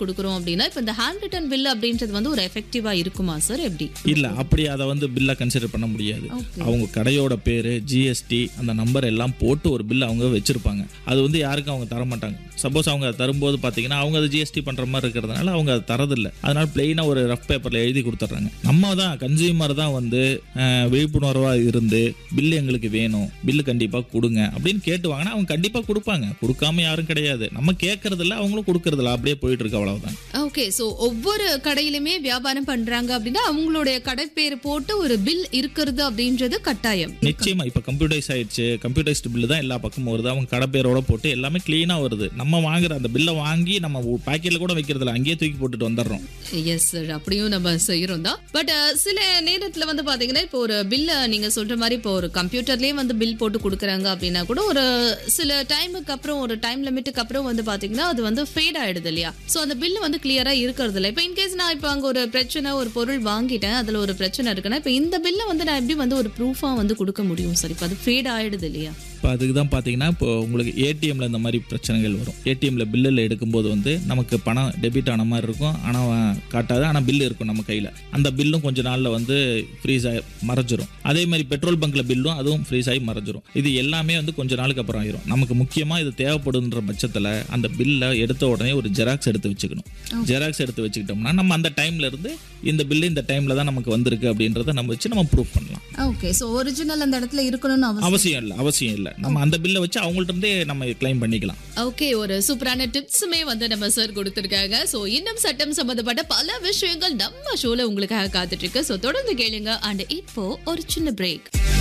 கொடுக்குறோம் அப்படின்னா இப்போ இந்த ஹேண்ட் ரிட்டன் பில் அப்படின்றது வந்து ஒரு எஃபெக்டிவா இருக்குமா சார் எப்படி இல்ல அப்படி அதை வந்து பில்லை கன்சிடர் பண்ண முடியாது Okay. அவங்க கடையோட பேரு ஜிஎஸ்டி அந்த நம்பர் எல்லாம் போட்டு ஒரு பில் அவங்க வச்சிருப்பாங்க அது வந்து யாருக்கும் அவங்க தர மாட்டாங்க சப்போஸ் அவங்க அதை தரும்போது பார்த்தீங்கன்னா அவங்க அதை ஜிஎஸ்டி பண்ற மாதிரி இருக்கிறதுனால அவங்க அதை தரதில்ல அதனால பிளெயினாக ஒரு ரஃப் பேப்பர்ல எழுதி கொடுத்துட்றாங்க நம்ம தான் கன்சியூமர் தான் வந்து அஹ், விழிப்புணர்வா இருந்து பில்லு எங்களுக்கு வேணும் பில்லு கண்டிப்பா கொடுங்க அப்படின்னு கேட்டு வாங்கினா அவங்க கண்டிப்பா கொடுப்பாங்க கொடுக்காம யாரும் கிடையாது நம்ம கேட்கறதில்ல அவங்களும் கொடுக்கறதில்ல அப்படியே போயிட்டு இருக்கு அவ்வளவுதான் ஓகே சோ ஒவ்வொரு கடையிலுமே வியாபாரம் பண்றாங்க அப்படின்னா அவங்களுடைய கடை பேர் போட்டு ஒரு பில் இருக்கிறது அப்படின்றது கட்டாயம் நிச்சயமா இப்ப கம்ப்யூட்டரைஸ் ஆயிடுச்சு கம்ப்யூட்டரைஸ்டு பில்லு தான் எல்லா பக்கமும் வருது அவங்க கடை பேரோட போட்டு எல்லாமே கிளீனா வருது நம்ம வாங்குற அந்த பில்லை வாங்கி நம்ம பாக்கெட்ல கூட வைக்கிறதுல அங்கேயே தூக்கி போட்டுட்டு வந்துடுறோம் எஸ் சார் அப்படியும் நம்ம செய்யறோம் தான் பட் சில நேரத்துல வந்து பாத்தீங்கன்னா இப்போ ஒரு பில்ல நீங்க சொல்ற மாதிரி இப்போ ஒரு கம்ப்யூட்டர்லயே வந்து பில் போட்டு கொடுக்குறாங்க அப்படின்னா கூட ஒரு சில டைமுக்கு அப்புறம் ஒரு டைம் லிமிட்டுக்கு அப்புறம் வந்து பாத்தீங்கன்னா அது வந்து ஃபேட் ஆயிடுது இல்லையா சோ அந்த பில் வந்து கிளியரா இருக்கிறது இல்லை இப்போ இன்கேஸ் நான் இப்போ அங்க ஒரு பிரச்சனை ஒரு பொருள் வாங்கிட்டேன் அதுல ஒரு பிரச்சனை இருக்குன்னா இப்போ இந்த பில்லை வந்து நான் எப்படி வந்து ஒரு ப்ரூஃபா வந்து கொடுக்க முடியும் சார் இப்போ அது ஃபேட் ஆயிடுது இல்லையா இப்போ அதுக்கு தான் பார்த்தீங்கன்னா இப்போ உங்களுக்கு ஏடிஎம்ல இந்த மாதிரி பிரச்சனைகள் வரும் ஏடிஎம்ல பில்லில் எடுக்கும்போது வந்து நமக்கு பணம் டெபிட் ஆன மாதிரி இருக்கும் ஆனால் காட்டாது ஆனால் பில்லு இருக்கும் நம்ம கையில் அந்த பில்லும் கொஞ்ச நாளில் வந்து ஃப்ரீஸ் ஆகி மறைஞ்சிரும் அதே மாதிரி பெட்ரோல் பங்க்ல பில்லும் அதுவும் ஃப்ரீஸ் ஆகி மறைஞ்சிரும் இது எல்லாமே வந்து கொஞ்ச நாளுக்கு அப்புறம் ஆயிரும் நமக்கு முக்கியமாக இது தேவைப்படுன்ற பட்சத்தில் அந்த பில்லை எடுத்த உடனே ஒரு ஜெராக்ஸ் எடுத்து வச்சுக்கணும் ஜெராக்ஸ் எடுத்து வச்சுக்கிட்டோம்னா நம்ம அந்த டைம்ல இருந்து இந்த பில்லு இந்த டைம்ல தான் நமக்கு வந்திருக்கு அப்படின்றத நம்ம வச்சு நம்ம ப்ரூஃப் பண்ணலாம் ஓகே சோ ஒரிஜினல் அந்த இடத்துல இருக்கணும்னு அவசியம் அவசியம் இல்லை அவசியம் இல்லை நம்ம அந்த பில்லை வச்சு அவங்கள்ட்ட இருந்தே நம்ம கிளைம் பண்ணிக்கலாம் ஓகே ஒரு சூப்பரான டிப்ஸுமே வந்து நம்ம சார் கொடுத்துருக்காங்க ஸோ இன்னும் சட்டம் சம்பந்தப்பட்ட பல விஷயங்கள் நம்ம ஷோல உங்களுக்காக காத்துட்டு இருக்கு ஸோ தொடர்ந்து கேளுங்க அண்ட் இப்போ ஒரு சின்ன பிரேக்